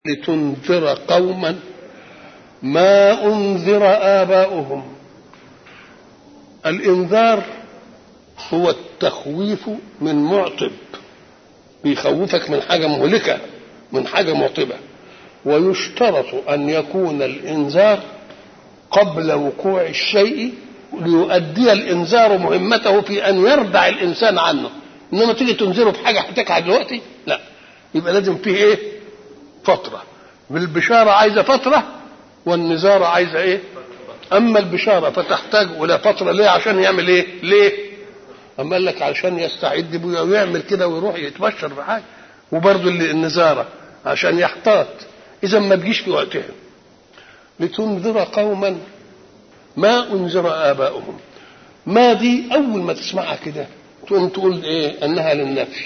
لتنذر قوما ما انذر اباؤهم الانذار هو التخويف من معطب بيخوفك من حاجه مهلكه من حاجه معطبه ويشترط ان يكون الانذار قبل وقوع الشيء ليؤدي الانذار مهمته في ان يردع الانسان عنه انما تيجي تنذره بحاجه هتقع دلوقتي لا يبقى لازم فيه ايه فتره بالبشاره عايزه فتره والنذاره عايزه ايه اما البشاره فتحتاج الى فتره ليه عشان يعمل ايه ليه اما قال لك عشان يستعد بيه ويعمل كده ويروح يتبشر بحاجه وبرضه النذاره عشان يحتاط اذا ما تجيش في وقتها لتنذر قوما ما انذر اباؤهم ما دي اول ما تسمعها كده تقوم تقول ايه انها للنفي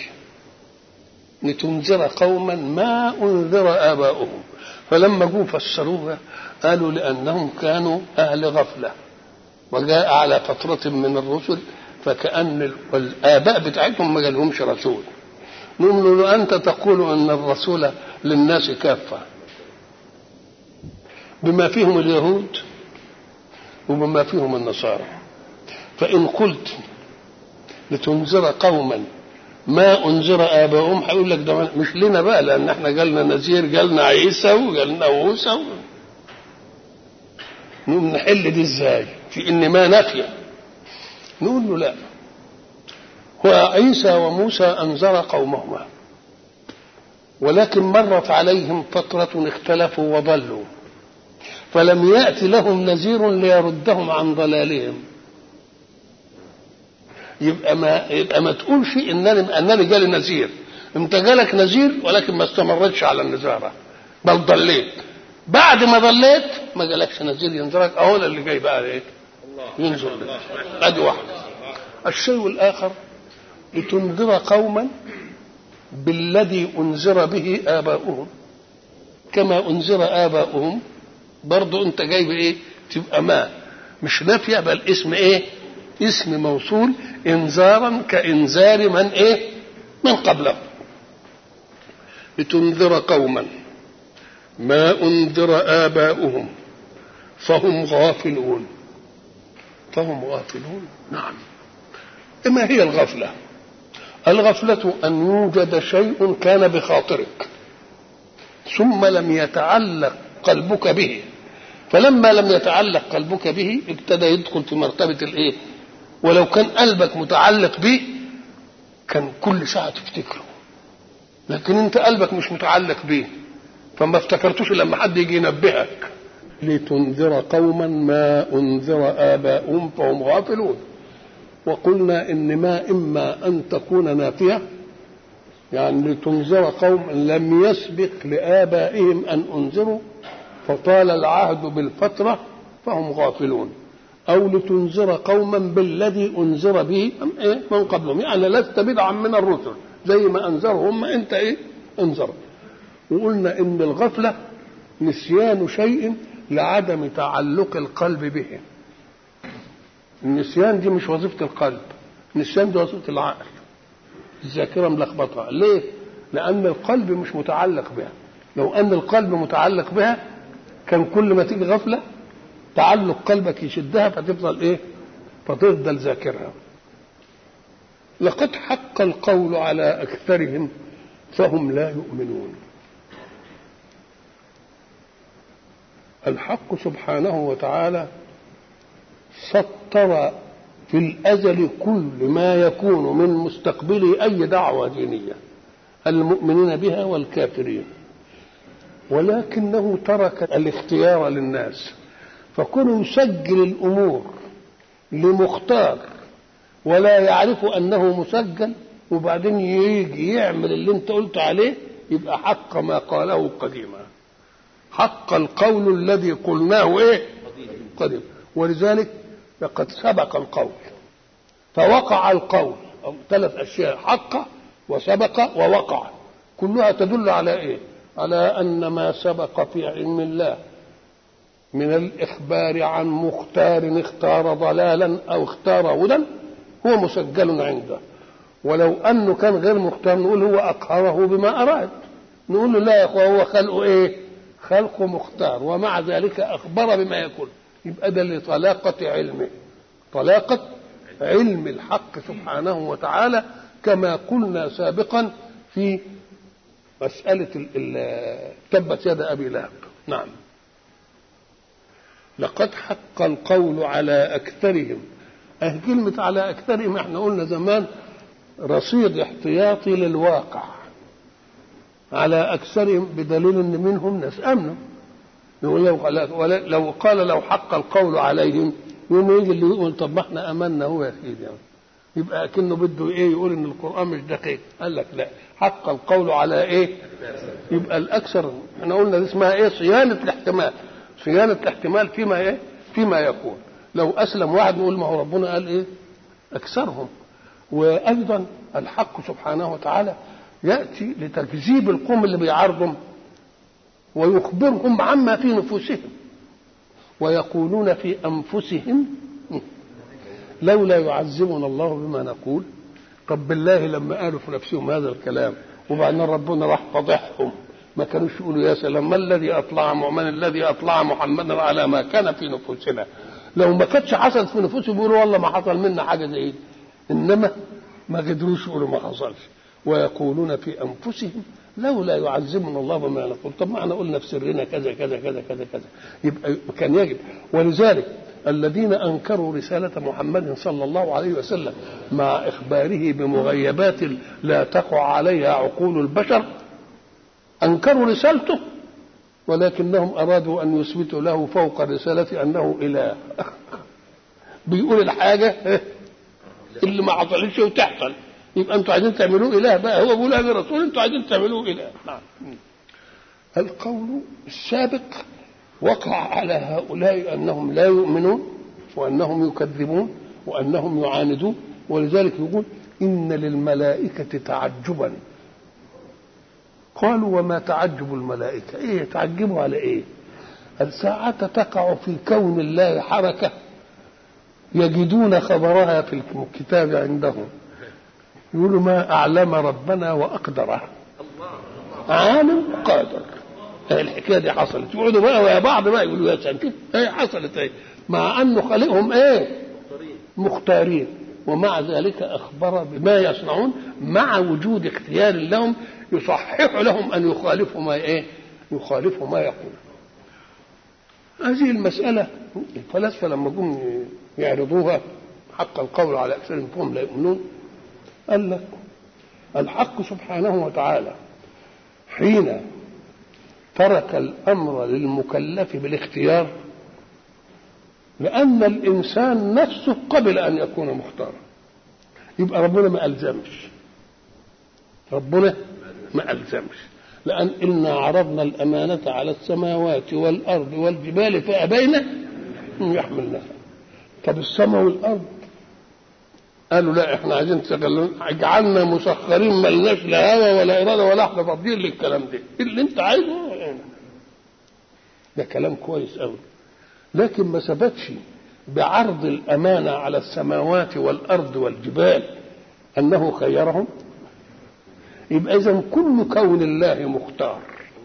لتنذر قوما ما انذر اباؤهم فلما جو فسروها قالوا لانهم كانوا اهل غفله وجاء على فتره من الرسل فكأن الآباء بتاعتهم ما جالهمش رسول نقول له أنت تقول أن الرسول للناس كافة بما فيهم اليهود وبما فيهم النصارى فإن قلت لتنذر قوما ما أنذر آباؤهم هيقول لك ده مش لنا بقى لأن احنا جالنا نذير جالنا عيسى وجالنا موسى و... نقوم نحل دي ازاي؟ في إن ما نافية نقول له لا وعيسى وموسى أنذر قومهما ولكن مرت عليهم فترة اختلفوا وضلوا فلم يأت لهم نذير ليردهم عن ضلالهم يبقى ما يبقى ما تقولش انني انني جالي نذير انت جالك نذير ولكن ما استمرتش على النذاره بل ضليت بعد ما ضليت ما جالكش نذير ينذرك اهو اللي جاي بقى ايه ينزل ادي واحده الشيء الاخر لتنذر قوما بالذي انذر به اباؤهم كما انذر اباؤهم برضو انت جايب ايه تبقى ما مش نافيه بل اسم ايه اسم موصول انذارا كانذار من ايه من قبله لتنذر قوما ما انذر اباؤهم فهم غافلون فهم غافلون نعم ما هي الغفله الغفله ان يوجد شيء كان بخاطرك ثم لم يتعلق قلبك به فلما لم يتعلق قلبك به ابتدى يدخل في مرتبه الايه ولو كان قلبك متعلق به كان كل ساعه تفتكره لكن انت قلبك مش متعلق به فما افتكرتوش لما حد يجي ينبهك لتنذر قوما ما انذر اباؤهم فهم غافلون وقلنا ان ما اما ان تكون نافيه يعني لتنذر قوم لم يسبق لابائهم ان انذروا فطال العهد بالفتره فهم غافلون او لتنذر قوما بالذي انذر به من قبلهم يعني لست بدعا من الرسل زي ما انذرهم انت ايه انذر وقلنا ان الغفله نسيان شيء لعدم تعلق القلب به النسيان دي مش وظيفه القلب النسيان دي وظيفه العقل الذاكره ملخبطه ليه لان القلب مش متعلق بها لو ان القلب متعلق بها كان كل ما تيجي غفله تعلق قلبك يشدها فتفضل ايه فتفضل ذاكرها لقد حق القول على اكثرهم فهم لا يؤمنون الحق سبحانه وتعالى سطر في الازل كل ما يكون من مستقبله اي دعوه دينيه المؤمنين بها والكافرين ولكنه ترك الاختيار للناس فكونه يسجل الامور لمختار ولا يعرف انه مسجل وبعدين يجي يعمل اللي انت قلت عليه يبقى حق ما قاله قديما حق القول الذي قلناه ايه قديم ولذلك لقد سبق القول فوقع القول أو ثلاث اشياء حق وسبق ووقع كلها تدل على ايه على ان ما سبق في علم الله من الإخبار عن مختار اختار ضلالا أو اختار هدى هو مسجل عنده ولو أنه كان غير مختار نقول هو أقهره بما أراد نقول له لا يا اخوه هو خلقه ايه خلقه مختار ومع ذلك اخبر بما يكون يبقى ده لطلاقه علمه طلاقه علم الحق سبحانه وتعالى كما قلنا سابقا في مسألة تبت يد أبي لهب نعم لقد حق القول على أكثرهم أه كلمة على أكثرهم احنا قلنا زمان رصيد احتياطي للواقع على أكثرهم بدليل أن منهم ناس آمنوا يقول لو, لو قال لو حق القول عليهم يوم يجي اللي يقول طب ما احنا امنا هو يا سيدي يعني. يبقى اكنه بده ايه يقول ان القران مش دقيق قال لك لا حق القول على ايه يبقى الاكثر احنا قلنا دي اسمها ايه صيانه الاحتمال صيانه الاحتمال فيما ايه فيما يكون لو اسلم واحد نقول ما هو ربنا قال ايه اكثرهم وايضا الحق سبحانه وتعالى ياتي لتكذيب القوم اللي بيعارضهم ويخبرهم عما في نفوسهم ويقولون في انفسهم لولا يعذبنا الله بما نقول طب بالله لما قالوا في نفسهم هذا الكلام وبعدين ربنا راح فضحهم ما كانوش يقولوا يا سلام ما الذي اطلع من الذي اطلع محمدا على ما كان في نفوسنا لو ما كانتش حصلت في نفوسهم يقولوا والله ما حصل منا حاجه زي دي انما ما قدروش يقولوا ما حصلش ويقولون في انفسهم لولا يعذبنا الله بما نقول طب ما احنا قلنا في سرنا كذا كذا كذا كذا كذا يبقى كان يجب ولذلك الذين انكروا رساله محمد صلى الله عليه وسلم مع اخباره بمغيبات لا تقع عليها عقول البشر انكروا رسالته ولكنهم ارادوا ان يثبتوا له فوق الرساله انه اله بيقول الحاجه اللي ما حصلتش وتحصل يبقى انتوا عايزين تعملوه اله بقى هو بيقول هذا الرسول انتوا عايزين تعملوه اله نعم القول السابق وقع على هؤلاء انهم لا يؤمنون وانهم يكذبون وانهم يعاندون ولذلك يقول ان للملائكه تعجبا قالوا وما تعجب الملائكه ايه تعجبوا على ايه الساعة تقع في كون الله حركة يجدون خبرها في الكتاب عندهم يقولوا ما أعلم ربنا وأقدره عالم قادر الحكايه دي حصلت يقعدوا بقى ويا بعض بقى يقولوا يا سلام ايه حصلت ايه مع انه خالقهم ايه مختارين ومع ذلك اخبر بما يصنعون مع وجود اختيار لهم يصحح لهم ان يخالفوا ما ايه يخالفوا ما يقول هذه المساله الفلاسفه لما جم يعرضوها حق القول على اكثرهم فهم لا يؤمنون قال لك الحق سبحانه وتعالى حين ترك الامر للمكلف بالاختيار لان الانسان نفسه قبل ان يكون مختارا يبقى ربنا ما الزمش ربنا ما الزمش لان انا عرضنا الامانه على السماوات والارض والجبال فابين ان يحملنها طب السماء والارض قالوا لا احنا عايزين تغلون اجعلنا مسخرين ملناش لا هوى ولا اراده ولا احنا فاضيين للكلام ده اللي انت عايزه ده كلام كويس قوي لكن ما ثبتش بعرض الامانه على السماوات والارض والجبال انه خيرهم يبقى اذا كل كون الله مختار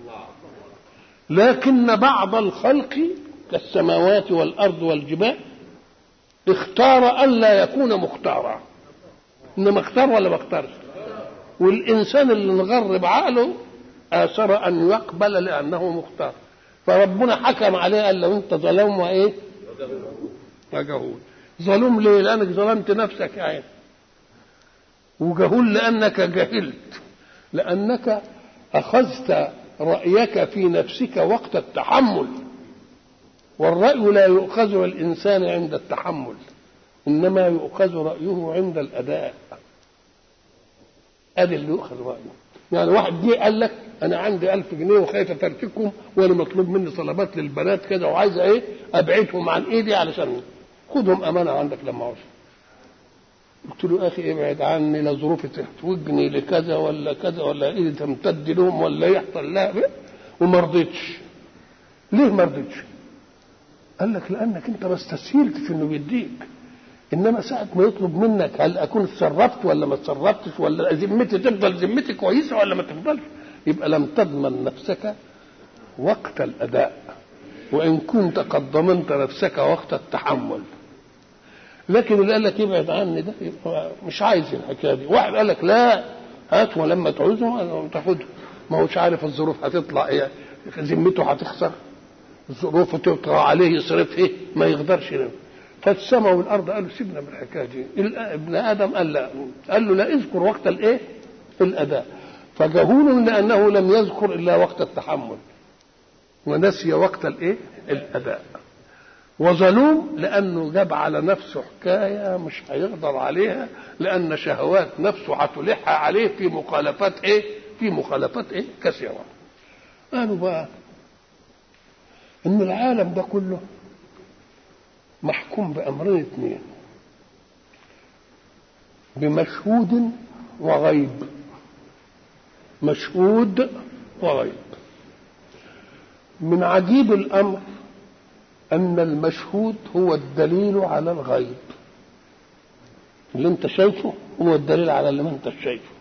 لكن بعض الخلق كالسماوات والارض والجبال اختار الا يكون مختارا انما اختار ولا ما اختارش والانسان اللي انغرب عقله اثر ان يقبل لانه مختار فربنا حكم عليه قال له انت ظلوم وايه وجهول ظلوم ليه لانك ظلمت نفسك يا عين وجهول لانك جهلت لانك اخذت رايك في نفسك وقت التحمل والرأي لا يؤخذ الإنسان عند التحمل إنما يؤخذ رأيه عند الأداء أدي اللي يؤخذ رأيه يعني واحد جه قال لك أنا عندي ألف جنيه وخايف أترككم وأنا مطلوب مني طلبات للبنات كده وعايز إيه أبعدهم عن إيدي علشان خدهم أمانة عندك لما عوز قلت له أخي ابعد عني لا ظروفي تحوجني لكذا ولا كذا ولا إيدي تمتد لهم ولا يحصل لا وما رضيتش ليه ما رضيتش؟ قال لك لانك انت ما استسهلتش انه بيديك انما ساعه ما يطلب منك هل اكون اتصرفت ولا ما اتصرفتش ولا ذمتي تفضل ذمتي كويسه ولا ما تفضلش يبقى لم تضمن نفسك وقت الأداء وإن كنت قد ضمنت نفسك وقت التحمل لكن اللي قال لك ابعد عني ده يبقى مش عايز الحكايه دي واحد قال لك لا هات ولما تعوزه تاخده ما هوش عارف الظروف هتطلع ايه ذمته هتخسر ظروفه تطغى عليه يصرف ايه ما يقدرش ينام فالسماء والارض قالوا سيبنا من الحكايه دي ابن ادم قال لا قال له لا اذكر وقت الايه الاداء فجهول لانه لم يذكر الا وقت التحمل ونسي وقت الايه الاداء وظلوم لانه جاب على نفسه حكايه مش هيقدر عليها لان شهوات نفسه هتلح عليه في مخالفات ايه في مخالفات ايه كثيره قالوا بقى ان العالم ده كله محكوم بامرين اثنين بمشهود وغيب مشهود وغيب من عجيب الامر ان المشهود هو الدليل على الغيب اللي انت شايفه هو الدليل على اللي ما انت شايفه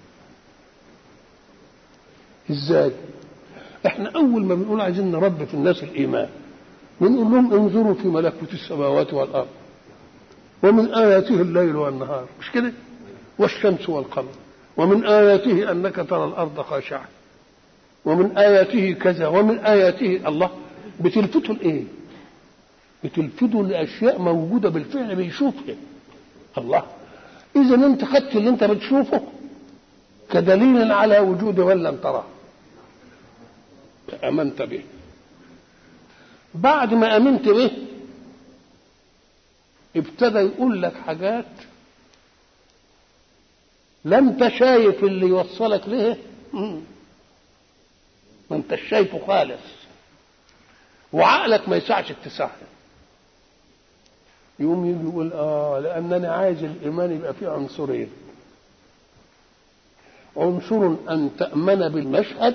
ازاي احنا اول ما بنقول عايزين نربي في الناس الايمان بنقول لهم انظروا في ملكوت السماوات والارض ومن اياته الليل والنهار مش كده والشمس والقمر ومن اياته انك ترى الارض خاشعه ومن اياته كذا ومن اياته الله بتلفتوا الايه بتلفتوا لاشياء موجوده بالفعل بيشوفها الله اذا انت خدت اللي انت بتشوفه كدليل على وجود من لم تراه امنت به بعد ما امنت به ابتدى يقول لك حاجات لا انت شايف اللي يوصلك له ما انت شايفه خالص وعقلك ما يسعش اتساعه يقوم يجي يقول اه لانني عايز الايمان يبقى فيه عنصرين عنصر ان تامن بالمشهد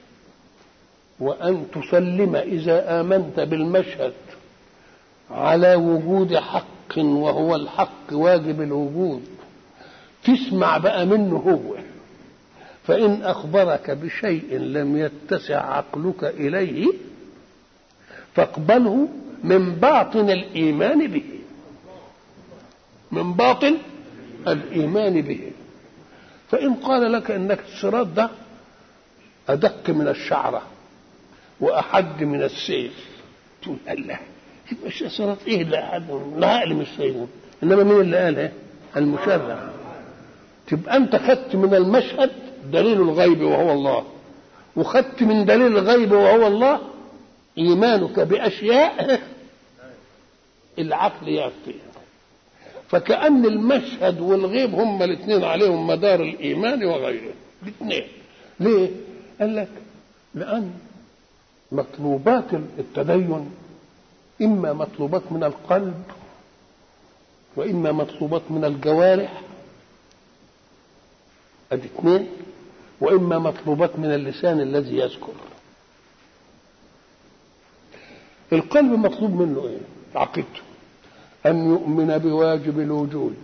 وان تسلم اذا امنت بالمشهد على وجود حق وهو الحق واجب الوجود تسمع بقى منه هو فان اخبرك بشيء لم يتسع عقلك اليه فاقبله من باطن الايمان به من باطن الايمان به فان قال لك انك الصراط ده ادق من الشعره واحد من السيف تقول الله يبقى الصراط ايه اللي احد العقل مش سيف انما مين اللي قالها المشرع تبقى انت خدت من المشهد دليل الغيب وهو الله وخدت من دليل الغيب وهو الله ايمانك باشياء العقل يعطيها فكأن المشهد والغيب هما الاثنين عليهم مدار الإيمان وغيره الاثنين ليه؟ قال لك لأن مطلوبات التدين إما مطلوبات من القلب وإما مطلوبات من الجوارح أدي اثنين وإما مطلوبات من اللسان الذي يذكر القلب مطلوب منه إيه؟ عقيدته أن يؤمن بواجب الوجود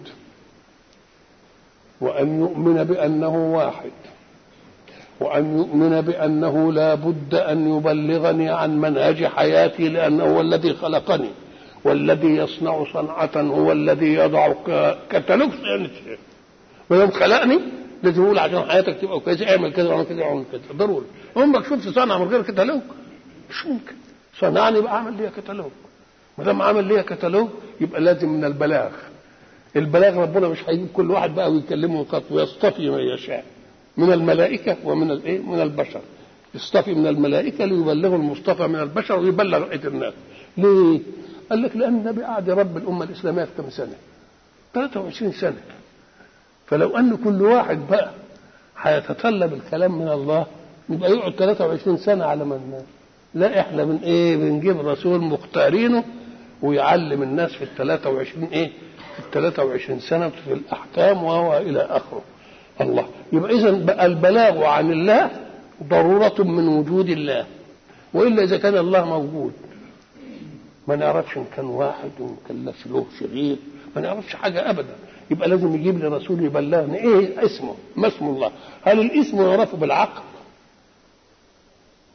وأن يؤمن بأنه واحد وأن يؤمن بأنه لا بد أن يبلغني عن منهج حياتي لأنه هو الذي خلقني والذي يصنع صنعة هو الذي يضع كتالوج ما دام خلقني لازم يقول عشان حياتك تبقى كويسه اعمل كذا واعمل كذا واعمل كذا ضروري عمرك شفت صنعه من غير كتالوج مش ممكن صنعني يبقى اعمل ليها كتالوج ما دام عمل ليها كتالوج يبقى لازم من البلاغ البلاغ ربنا مش هيجيب كل واحد بقى ويكلمه قط ويصطفي من يشاء من الملائكه ومن الايه من البشر يصطفي من الملائكه ليبلغوا المصطفى من البشر ويبلغ بقيه الناس ليه؟ قال لك لان النبي قعد يربي الامه الاسلاميه في كم سنه؟ 23 سنه فلو ان كل واحد بقى هيتطلب الكلام من الله يبقى يقعد 23 سنه على ما الناس لا احنا من ايه بنجيب رسول مختارينه ويعلم الناس في ال 23 ايه في ال 23 سنه في الاحكام وهو الى اخره الله يبقى اذا بقى البلاغ عن الله ضروره من وجود الله والا اذا كان الله موجود ما نعرفش ان كان واحد وان كان له شريك ما نعرفش حاجه ابدا يبقى لازم يجيب لي رسول يبلغني ايه اسمه ما اسم الله هل الاسم يعرف بالعقل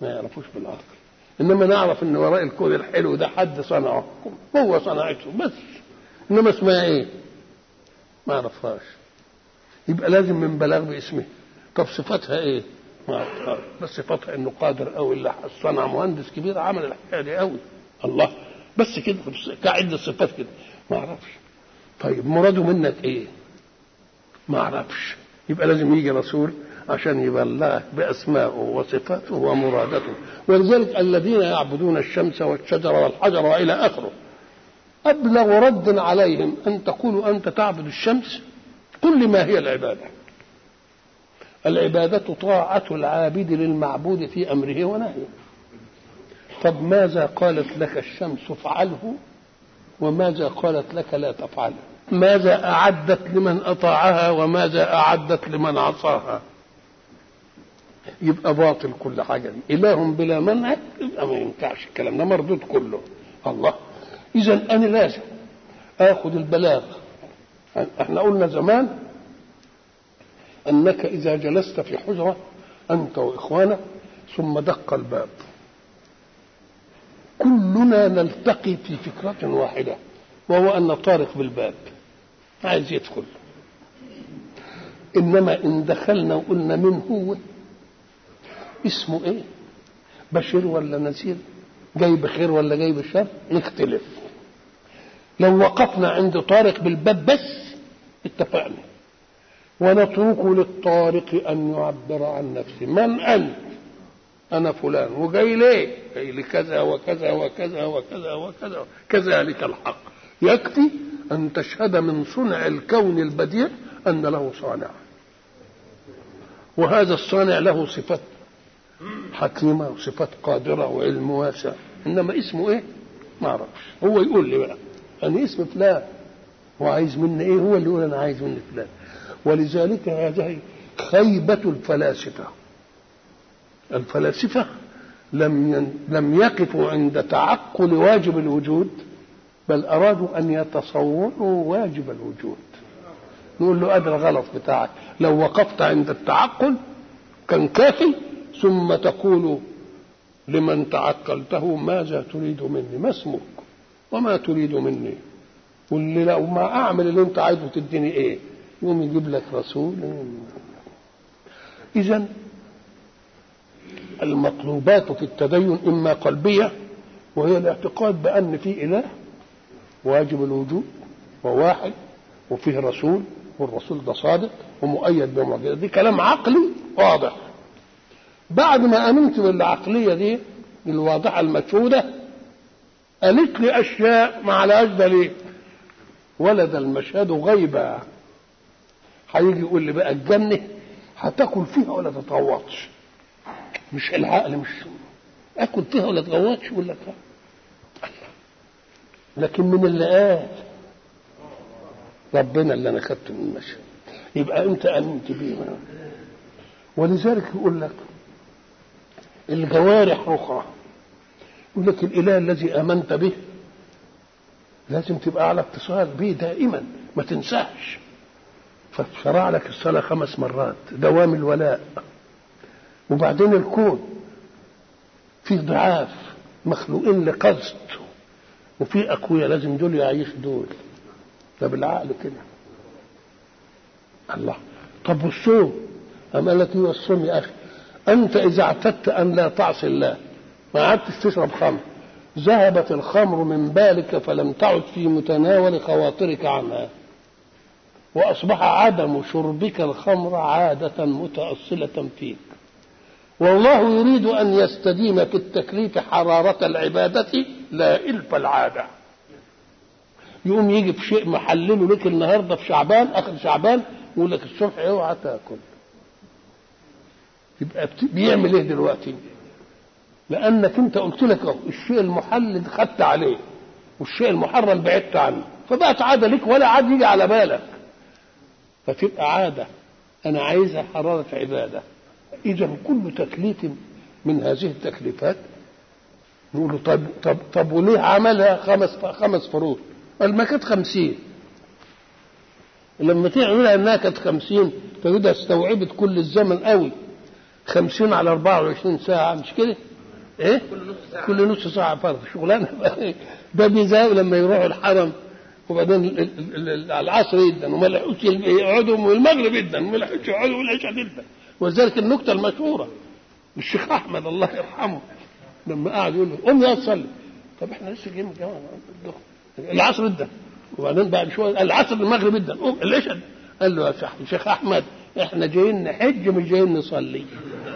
ما يعرفوش بالعقل انما نعرف ان وراء الكون الحلو ده حد صنعه هو صنعته بس انما اسمها ايه ما اعرفهاش يبقى لازم من بلاغ باسمه طب صفاتها ايه ما اعرفهاش بس صفاتها انه قادر قوي اللي صنع مهندس كبير عمل الحكايه دي قوي الله بس كده كعدة صفات كده ما اعرفش طيب مراده منك ايه ما اعرفش يبقى لازم يجي رسول عشان يبلغك باسمائه وصفاته ومرادته ولذلك الذين يعبدون الشمس والشجر والحجر والى اخره ابلغ رد عليهم ان تقولوا انت تعبد الشمس قل ما هي العباده العباده طاعه العابد للمعبود في امره ونهيه طب ماذا قالت لك الشمس افعله وماذا قالت لك لا تفعله ماذا اعدت لمن اطاعها وماذا اعدت لمن عصاها يبقى باطل كل حاجه دي اله بلا منهج يبقى ما ينفعش الكلام ده مردود كله الله اذا انا لازم اخذ البلاغ احنا قلنا زمان انك اذا جلست في حجره انت واخوانك ثم دق الباب كلنا نلتقي في فكرة واحدة وهو أن طارق بالباب عايز يدخل إنما إن دخلنا وقلنا من هو اسمه إيه بشير ولا نذير جاي بخير ولا جاي بشر نختلف لو وقفنا عند طارق بالباب بس اتفقنا ونترك للطارق أن يعبر عن نفسه من أنت أنا فلان وجاي ليه؟ جاي لكذا وكذا وكذا وكذا وكذا كذلك الحق يكفي أن تشهد من صنع الكون البديع أن له صانع وهذا الصانع له صفات حكيمة وصفات قادرة وعلم واسع إنما اسمه إيه؟ ما أعرفش هو يقول لي بقى أنا اسم فلان وعايز مني إيه؟ هو اللي يقول أنا عايز مني فلان ولذلك هذه خيبة الفلاسفة الفلاسفة لم لم يقفوا عند تعقل واجب الوجود بل أرادوا أن يتصوروا واجب الوجود نقول له أدرى غلط بتاعك لو وقفت عند التعقل كان كافي ثم تقول لمن تعقلته ماذا تريد مني ما اسمك وما تريد مني واللي لو ما أعمل اللي أنت عايزه تديني إيه يقوم يجيب لك رسول إذا المطلوبات في التدين إما قلبية وهي الاعتقاد بأن في إله واجب الوجود وواحد وفيه رسول والرسول ده صادق ومؤيد بمعجزة دي كلام عقلي واضح بعد ما امنت بالعقليه دي الواضحه المشهوده قالت لي اشياء ما عليهاش دليل ولد المشهد غيبا هيجي يقول لي بقى الجنه هتاكل فيها ولا تتغوطش مش العقل مش اكل فيها ولا تغوطش يقول لك لا لكن من اللي قال ربنا اللي انا خدته من المشهد يبقى انت امنت بيه ولذلك يقول لك الجوارح اخرى يقول لك الاله الذي امنت به لازم تبقى على اتصال به دائما ما تنساش فشرع لك الصلاه خمس مرات دوام الولاء وبعدين الكون فيه ضعاف مخلوقين لقصد وفي اقوياء لازم دول يعيش دول ده بالعقل كده الله طب والصوم أم قال لك ايه الصوم يا اخي انت اذا اعتدت ان لا تعصي الله ما عدتش تشرب خمر ذهبت الخمر من بالك فلم تعد في متناول خواطرك عنها واصبح عدم شربك الخمر عاده متاصله فيك والله يريد ان يستديم في التكليف حراره العباده لا الف العاده يقوم يجي في شيء محلله لك النهارده في شعبان اخر شعبان يقول لك الصبح اوعى تاكل يبقى بيعمل ايه دلوقتي؟ لانك انت قلت لك الشيء المحلل خدت عليه والشيء المحرم بعدت عنه فبقت عاده لك ولا عاد يجي على بالك فتبقى عاده انا عايزها حراره عباده اذا كل تكليف من هذه التكليفات نقول له طب طب طب وليه عملها خمس خمس فروض؟ قال ما كانت خمسين لما تعملها انها كانت خمسين فكده استوعبت كل الزمن قوي خمسين على أربعة وعشرين ساعة مش كده ايه كل نص ساعه فرض شغلانه ده بيزاوي لما يروحوا الحرم وبعدين ال- ال- ال- العصر جدا وما لحقوش يقعدوا والمغرب جدا وما لحقوش يقعدوا والعشاء جدا ولذلك النكته المشهوره الشيخ احمد الله يرحمه لما قعد يقول له قوم يا تصلي طب احنا لسه جايين من الجامعه العصر جدا وبعدين بعد شويه العصر المغرب جدا قوم العشاء قال له يا شيخ شيخ احمد احنا جايين نحج مش جايين نصلي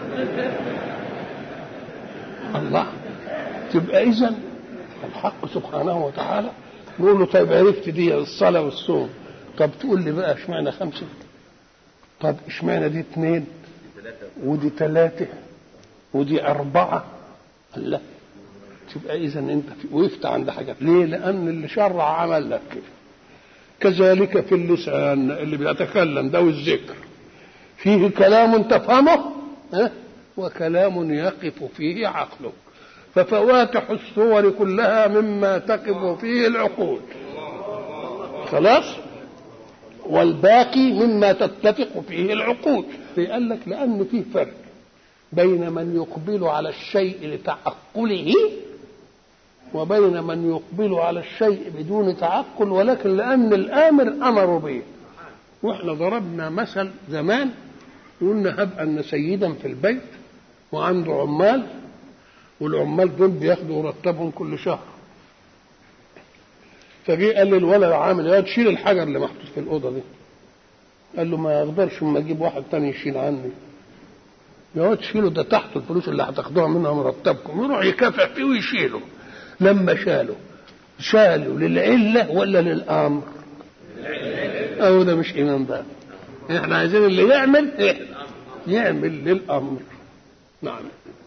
الله تبقى اذا الحق سبحانه وتعالى نقول له طيب عرفت دي الصلاه والصوم طب تقول لي بقى اشمعنى خمسه طب اشمعنى دي اثنين ودي ثلاثه ودي اربعه قال لا تبقى اذا انت في- وقفت عند حاجات ليه لان اللي شرع عمل لك كده كذلك في اللسان اللي بيتكلم ده والذكر فيه كلام تفهمه ها؟ وكلام يقف فيه عقلك ففواتح الصور كلها مما تقف فيه العقول خلاص والباقي مما تتفق فيه العقول قال لك لأن فيه فرق بين من يقبل على الشيء لتعقله وبين من يقبل على الشيء بدون تعقل ولكن لأن الآمر أمر به واحنا ضربنا مثل زمان قلنا هب أن سيدا في البيت وعنده عمال والعمال دول بياخدوا مرتبهم كل شهر فجه قال للولد عامل يا تشيل الحجر اللي محطوط في الأوضة دي قال له ما اقدرش اما اجيب واحد تاني يشيل عني يا واد تشيله ده تحت الفلوس اللي هتاخدوها منها مرتبكم يروح يكافح فيه ويشيله لما شاله شاله للعلة ولا للأمر أو ده مش إيمان بقى احنا عايزين اللي يعمل إيه؟ يعمل للأمر نعم